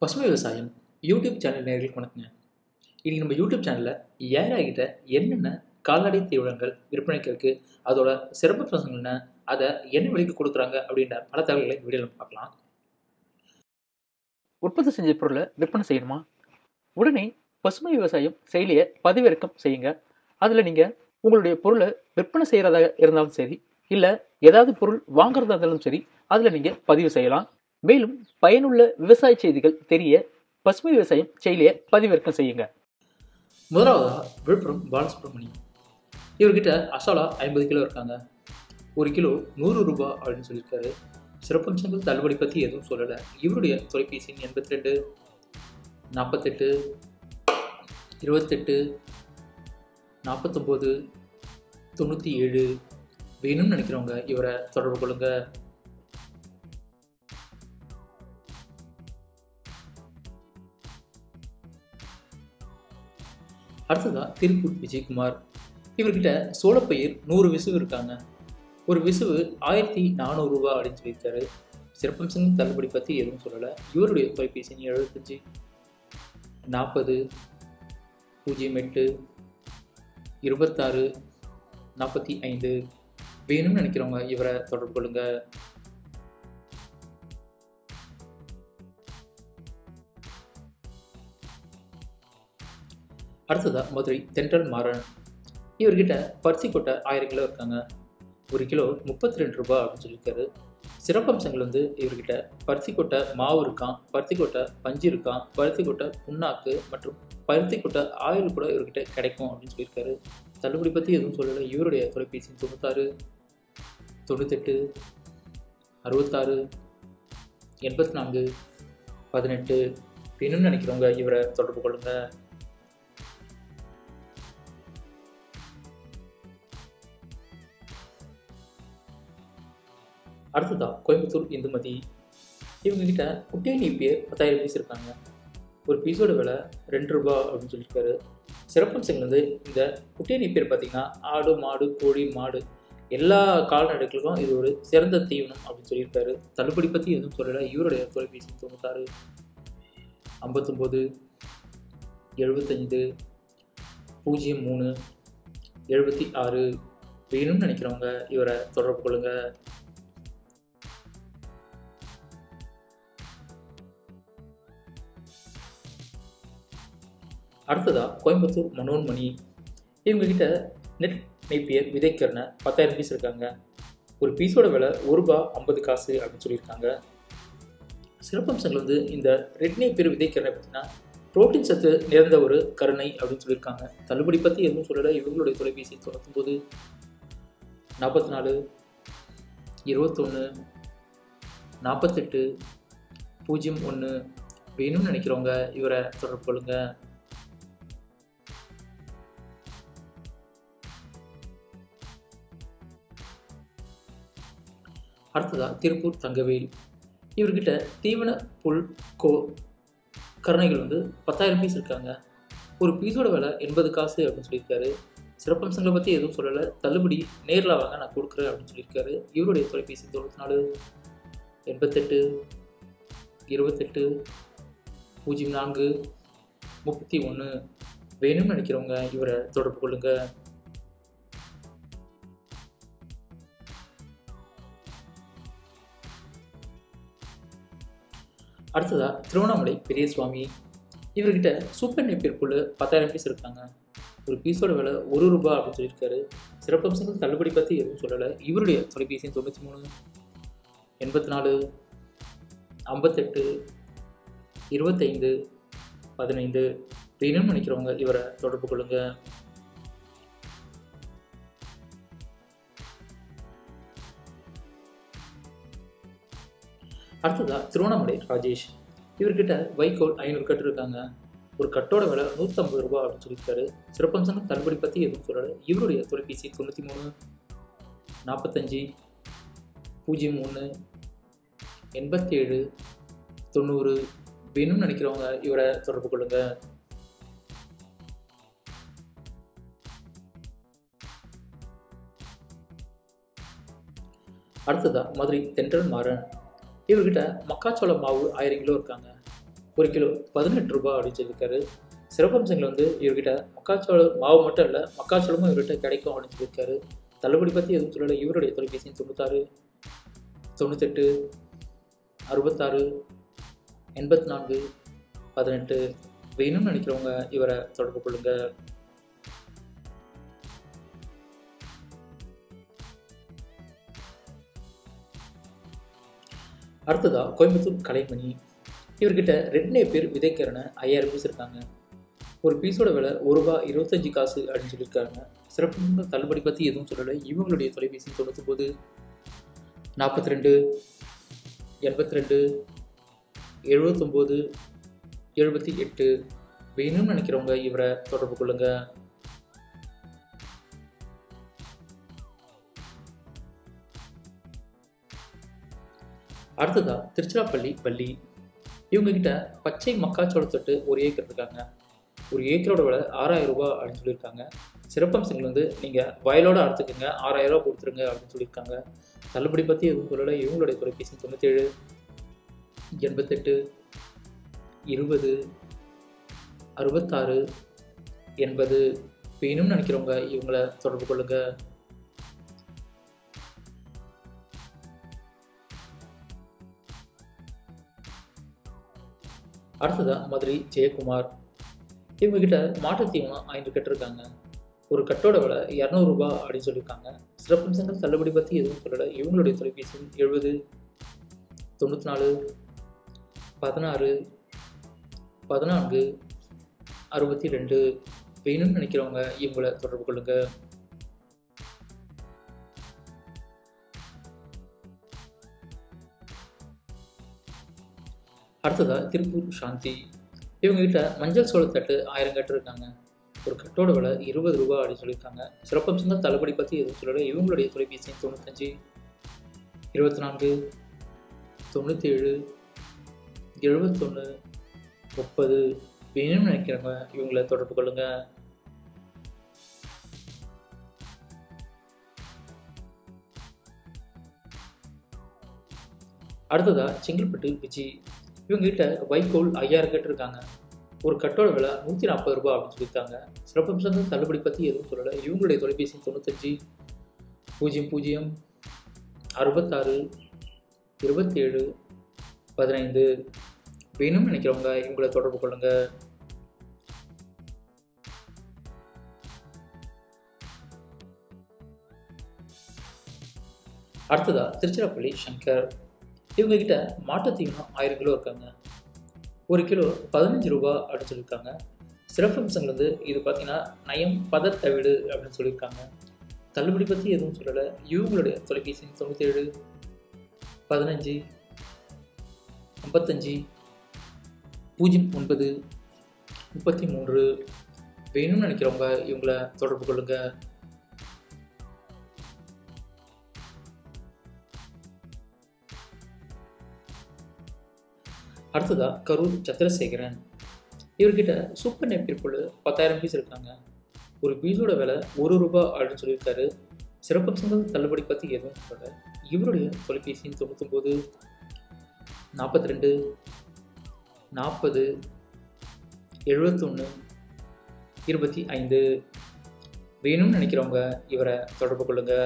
பசுமை விவசாயம் YouTube channel நேர்களுக்கு வணக்கங்க இனி நம்ம யூடியூப் சேனலில் ஏராகிட்ட என்னென்ன கால்நடை தீவனங்கள் விற்பனைக்கு இருக்குது அதோட சிறப்பு பிரசங்கள் என்ன அதை என்ன விலைக்கு கொடுக்குறாங்க அப்படின்ற பல தகவல்களை இந்த வீடியோவில் பார்க்கலாம் உற்பத்தி செஞ்ச பொருளை விற்பனை செய்யணுமா உடனே பசுமை விவசாயம் செயலியை பதிவிறக்கம் செய்யுங்க அதில் நீங்கள் உங்களுடைய பொருளை விற்பனை செய்கிறதா இருந்தாலும் சரி இல்லை ஏதாவது பொருள் வாங்குறதா இருந்தாலும் சரி அதில் நீங்கள் பதிவு செய்யலாம் மேலும் பயனுள்ள விவசாய செய்திகள் தெரிய பசுமை விவசாயம் செயலியை பதிவிறக்கம் செய்யுங்க முதலாவதாக விழுப்புரம் பாலசுப்ரமணி இவர்கிட்ட அசாலா ஐம்பது கிலோ இருக்காங்க ஒரு கிலோ நூறு ரூபாய் அப்படின்னு சொல்லியிருக்காரு சிறப்பம்சங்கள் தள்ளுபடி பற்றி எதுவும் சொல்லலை இவருடைய தொலைபேசி எண் எண்பத்தி ரெண்டு நாற்பத்தெட்டு இருபத்தெட்டு நாற்பத்தொம்போது தொண்ணூற்றி ஏழு வேணும்னு நினைக்கிறவங்க இவரை தொடர்பு கொள்ளுங்க அடுத்ததாக திருப்பூர் விஜயகுமார் இவர்கிட்ட சோளப்பயிர் நூறு விசுவு இருக்காங்க ஒரு விசுவு ஆயிரத்தி நானூறுரூவா அப்படின்னு சொல்லியிருக்காரு சிறப்பம்சங்கள் தள்ளுபடி பற்றி எதுவும் சொல்லலை இவருடைய தொலைபேசி எண் எழுபத்தஞ்சி நாற்பது பூஜ்ஜியம் எட்டு இருபத்தாறு நாற்பத்தி ஐந்து வேணும்னு நினைக்கிறவங்க இவரை தொடர்பு கொள்ளுங்க அடுத்ததாக மதுரை தென்றல் மாறன் இவர்கிட்ட பருத்தி கொட்டை ஆயிரம் கிலோ இருக்காங்க ஒரு கிலோ முப்பத்தி ரெண்டு ரூபா அப்படின்னு சொல்லியிருக்காரு சிறப்பம்சங்கள் வந்து இவர்கிட்ட பருத்தி கொட்டை மாவு இருக்கான் பருத்தி கொட்டை பஞ்சு இருக்கான் பருத்தி கொட்டை புண்ணாக்கு மற்றும் பருத்தி கொட்டை ஆயில் கூட இவர்கிட்ட கிடைக்கும் அப்படின்னு சொல்லியிருக்காரு தள்ளுபடி பற்றி எதுவும் சொல்லலை இவருடைய தொலைபேசி தொண்ணூத்தாறு தொண்ணூத்தெட்டு அறுபத்தாறு எண்பத்தி நான்கு பதினெட்டு வேணும்னு நினைக்கிறவங்க இவரை தொடர்பு கொள்ளுங்கள் அடுத்ததா கோயம்புத்தூர் இந்துமதி இவங்க கிட்ட குட்டியை நீப்பிய பத்தாயிரம் பீஸ் இருக்காங்க ஒரு பீஸோட விலை ரெண்டு ரூபா அப்படின்னு சொல்லியிருக்காரு சிறப்பம்சங்கள் வந்து இந்த குட்டியை நீப்பியர் பார்த்தீங்கன்னா ஆடு மாடு கோழி மாடு எல்லா கால்நடைகளுக்கும் இது ஒரு சிறந்த தீவனம் அப்படின்னு சொல்லியிருக்காரு தள்ளுபடி பற்றி எதுவும் சொல்லலை இவருடைய தொலைபேசி தொண்ணூத்தாறு ஐம்பத்தொம்போது எழுபத்தைந்து பூஜ்ஜியம் மூணு எழுபத்தி ஆறு வேணும்னு நினைக்கிறவங்க இவரை தொடர்பு கொள்ளுங்கள் அடுத்ததாக கோயம்புத்தூர் மனோன்மணி இவங்ககிட்ட நெட் நெய்ப்பியர் விதைக்கரணை பத்தாயிரம் பீஸ் இருக்காங்க ஒரு பீஸோட விலை ஒரு ரூபா ஐம்பது காசு அப்படின்னு சொல்லியிருக்காங்க சிறப்பம்சங்கள் வந்து இந்த ரெட் நெய்ப்பியர் விதைக்கரணை பார்த்தீங்கன்னா புரோட்டீன் சத்து நிறைந்த ஒரு கருணை அப்படின்னு சொல்லியிருக்காங்க தள்ளுபடி பற்றி எதுவும் சொல்லலை இவங்களுடைய தொலைபேசி தொண்ணூத்தொம்பது நாற்பத்தி நாலு இருபத்தொன்று நாற்பத்தெட்டு பூஜ்ஜியம் ஒன்று வேணும்னு நினைக்கிறவங்க இவரை தொடர்பு கொள்ளுங்கள் அடுத்ததாக திருப்பூர் தங்கவேல் இவர்கிட்ட தீவன புல் கோ கருணைகள் வந்து பத்தாயிரம் பீஸ் இருக்காங்க ஒரு பீஸோட விலை எண்பது காசு அப்படின்னு சொல்லியிருக்காரு சிறப்பம்சங்களை பற்றி எதுவும் சொல்லலை தள்ளுபடி நேரில் வாங்க நான் கொடுக்குறேன் அப்படின்னு சொல்லியிருக்காரு இவருடைய தொலைபேசி தொண்ணூற்றி நாலு எண்பத்தெட்டு இருபத்தெட்டு பூஜ்ஜியம் நான்கு முப்பத்தி ஒன்று வேணும்னு நினைக்கிறவங்க இவரை தொடர்பு கொள்ளுங்கள் அடுத்ததாக திருவண்ணாமலை பெரியசுவாமி இவர்கிட்ட சூப்பர் நெப்பியர் புல் பத்தாயிரம் பீஸ் இருக்காங்க ஒரு பீஸோட விலை ஒரு ரூபா அப்படின்னு சொல்லியிருக்காரு சிறப்பம்சங்கள் தள்ளுபடி பற்றி எதுவும் சொல்லலை இவருடைய தொலைபேசி தொண்ணூற்றி மூணு எண்பத்தி நாலு ஐம்பத்தெட்டு இருபத்தைந்து பதினைந்து வேணும்னு நினைக்கிறவங்க இவரை தொடர்பு கொள்ளுங்கள் அடுத்ததாக திருவண்ணாமலை ராஜேஷ் இவர்கிட்ட வைக்கோல் ஐநூறு கட்டு இருக்காங்க ஒரு கட்டோட விலை நூற்றம்பது ரூபா அப்படின்னு சொல்லியிருக்காரு சிறப்பம்சங்கள் தள்ளுபடி பற்றி எதுவும் சொல்லலை இவருடைய தொலைபேசி தொண்ணூற்றி மூணு நாற்பத்தஞ்சி பூஜ்ஜியம் மூணு எண்பத்தி ஏழு தொண்ணூறு வேணும்னு நினைக்கிறவங்க இவரை தொடர்பு கொள்ளுங்கள் அடுத்ததாக மதுரை தென்றல் மாறன் இவர்கிட்ட மக்காச்சோள மாவு ஆயிரம் கிலோ இருக்காங்க ஒரு கிலோ பதினெட்டு ரூபாய் அப்படின்னு சொல்லியிருக்காரு சிறப்பம்சங்கள் வந்து இவர்கிட்ட மக்காச்சோளம் மாவு மட்டும் இல்லை மக்காச்சோளமும் இவர்கிட்ட கிடைக்கும் அப்படின்னு சொல்லியிருக்காரு தள்ளுபடி பற்றி எதுவும் சொல்லலை இவருடைய தொலைபேசி எண் தொண்ணூத்தாறு தொண்ணூத்தெட்டு அறுபத்தாறு எண்பத்தி நான்கு பதினெட்டு வேணும்னு நினைக்கிறவங்க இவரை தொடர்பு கொள்ளுங்க அடுத்ததா கோயம்புத்தூர் கலைமணி இவர்கிட்ட ரெண்டே பேர் விதைக்கிறன ஐயாயிரம் பீஸ் இருக்காங்க ஒரு பீஸோட விலை ஒரு ரூபா இருபத்தஞ்சி காசு அப்படின்னு சொல்லியிருக்காங்க சிறப்பு தள்ளுபடி பற்றி எதுவும் சொல்லலை இவங்களுடைய தொலைபேசி தொண்ணூத்தொம்பது நாற்பத்தி ரெண்டு எண்பத்தி ரெண்டு எழுபத்தொம்போது எழுபத்தி எட்டு வேணும்னு நினைக்கிறவங்க இவரை தொடர்பு கொள்ளுங்க அடுத்ததா திருச்சிராப்பள்ளி பள்ளி இவங்க கிட்ட பச்சை மக்காச்சோள தொட்டு ஒரு ஏக்கர் இருக்காங்க ஒரு ஏக்கரோட விலை ஆறாயிரம் ரூபாய் அப்படின்னு சொல்லியிருக்காங்க சிறப்பம்சங்கள் வந்து நீங்கள் வயலோட அறுத்துக்குங்க ஆறாயிரம் ரூபாய் கொடுத்துருங்க அப்படின்னு சொல்லியிருக்காங்க தள்ளுபடி பற்றி எதுவும் சொல்லலை இவங்களுடைய தொலைபேசி தொண்ணூற்றேழு எண்பத்தெட்டு இருபது அறுபத்தாறு எண்பது வேணும்னு நினைக்கிறவங்க இவங்கள தொடர்பு கொள்ளுங்க அடுத்ததா மதுரை ஜெயக்குமார் இவங்க கிட்ட மாட்டுத் தீவனம் ஐந்து கட்டு இருக்காங்க ஒரு கட்டோட விலை இரநூறுபா அப்படின்னு சொல்லியிருக்காங்க சிறப்பம்சங்கள் தள்ளுபடி பற்றி எதுவும் சொல்லலை இவங்களுடைய தொலைபேசி எழுபது தொண்ணூற்றி நாலு பதினாறு பதினான்கு அறுபத்தி ரெண்டு வேணும்னு நினைக்கிறவங்க இவங்கள தொடர்பு கொள்ளுங்க அடுத்ததா திருப்பூர் சாந்தி இவங்ககிட்ட மஞ்சள் சோளத்தட்டு ஆயிரம் கட்டு இருக்காங்க ஒரு கட்டோட விலை இருபது ரூபா அப்படின்னு சொல்லியிருக்காங்க சிறப்பம்சங்கள் தள்ளுபடி பற்றி எதுவும் சொல்லலை இவங்களுடைய தொலைபேசி எண் தொண்ணூத்தஞ்சு இருபத்தி நான்கு தொண்ணூற்றி ஏழு எழுபத்தொன்று முப்பது வேணும்னு நினைக்கிறவங்க இவங்கள தொடர்பு கொள்ளுங்க அடுத்ததா செங்கல்பட்டு விஜி இவங்ககிட்ட வைக்கோல் ஐயாயிரம் கட்டு இருக்காங்க ஒரு கட்டோட விலை நூற்றி நாற்பது ரூபாய் அப்படின்னு சொல்லியிருக்காங்க சிறப்பம்சங்கள் தள்ளுபடி பற்றி எதுவும் சொல்லலை இவங்களுடைய தொலைபேசி தொண்ணூத்தஞ்சு பூஜ்ஜியம் பூஜ்ஜியம் அறுபத்தாறு இருபத்தேழு பதினைந்து வேணும்னு நினைக்கிறவங்க இவங்கள தொடர்பு கொள்ளுங்க அடுத்ததா திருச்சிராப்பள்ளி சங்கர் இவங்க கிட்ட மாட்டுத் தீவனம் ஆயிரம் கிலோ இருக்காங்க ஒரு கிலோ பதினஞ்சு ரூபா அப்படின்னு சொல்லியிருக்காங்க சிறப்பம்சங்கள் வந்து இது பார்த்தீங்கன்னா நயம் பதத்தவிடு அப்படின்னு சொல்லியிருக்காங்க தள்ளுபடி பற்றி எதுவும் சொல்லலை இவங்களுடைய தொலைபேசி தொண்ணூற்றி ஏழு பதினஞ்சு ஐம்பத்தஞ்சு பூஜ்ஜியம் ஒன்பது முப்பத்தி மூன்று வேணும்னு நினைக்கிறவங்க இவங்கள தொடர்பு கொள்ளுங்க அடுத்ததா கரூர் சந்திரசேகரன் இவர்கிட்ட சூப்பர் நெப்பிர் புல் பத்தாயிரம் பீஸ் இருக்காங்க ஒரு பீஸோட விலை ஒரு ரூபாய் அப்படின்னு சொல்லியிருக்காரு சிறப்பம்சங்கள் தள்ளுபடி பற்றி எதுவும் சொல்லலை இவருடைய தொலைபேசியின் தொண்ணூத்தொம்போது நாற்பத்தி ரெண்டு நாற்பது எழுபத்தொன்று இருபத்தி ஐந்து வேணும்னு நினைக்கிறவங்க இவரை தொடர்பு கொள்ளுங்க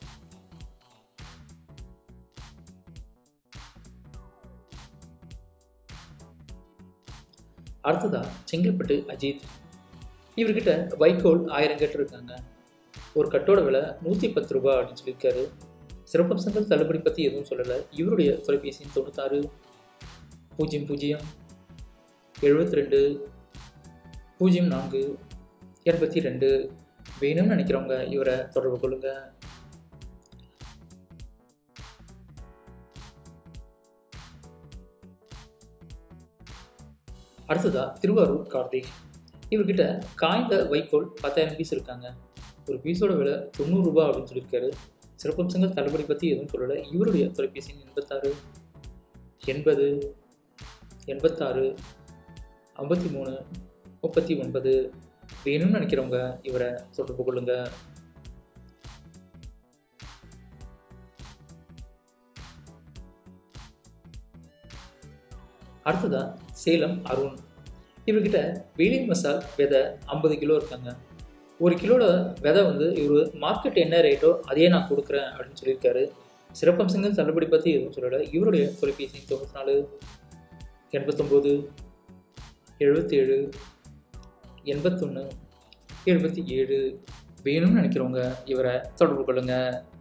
அடுத்ததா செங்கல்பட்டு அஜித் இவர்கிட்ட வைக்கோல் ஆயிரம் கட்டு இருக்காங்க ஒரு கட்டோட விலை நூற்றி பத்து ரூபாய் அப்படின்னு சொல்லியிருக்காரு சிறப்பம்சங்கள் தள்ளுபடி பற்றி எதுவும் சொல்லலை இவருடைய தொலைபேசி தொண்ணூத்தாறு பூஜ்ஜியம் பூஜ்ஜியம் எழுபத்தி ரெண்டு பூஜ்ஜியம் நான்கு எண்பத்தி ரெண்டு வேணும்னு நினைக்கிறவங்க இவரை தொடர்பு கொள்ளுங்க அடுத்ததா திருவாரூர் கார்த்திக் இவர்கிட்ட காய்ந்த வைக்கோல் பத்தாயிரம் பீஸ் இருக்காங்க ஒரு பீஸோட விலை தொண்ணூறு ரூபாய் அப்படின்னு சொல்லியிருக்காரு சிறப்பம்சங்கள் தள்ளுபடி பற்றி எதுவும் சொல்லலை இவருடைய தொலைபேசி எண் எண்பத்தாறு எண்பது எண்பத்தாறு ஐம்பத்தி மூணு முப்பத்தி ஒன்பது வேணும்னு நினைக்கிறவங்க இவரை தொடர்பு கொள்ளுங்க அடுத்ததா சேலம் அருண் இவர்கிட்ட வேலி மசால் விதை ஐம்பது கிலோ இருக்காங்க ஒரு கிலோவில் விதை வந்து இவர் மார்க்கெட் என்ன ரேட்டோ அதையே நான் கொடுக்குறேன் அப்படின்னு சொல்லியிருக்காரு சிறப்பம்சங்கள் தள்ளுபடி பற்றி எதுவும் சொல்லலை இவருடைய தொலைபேசி தொண்ணூற்றி நாலு எண்பத்தொம்போது எழுபத்தேழு எண்பத்தொன்று எழுபத்தி ஏழு வேணும்னு நினைக்கிறவங்க இவரை தொடர்பு கொள்ளுங்கள்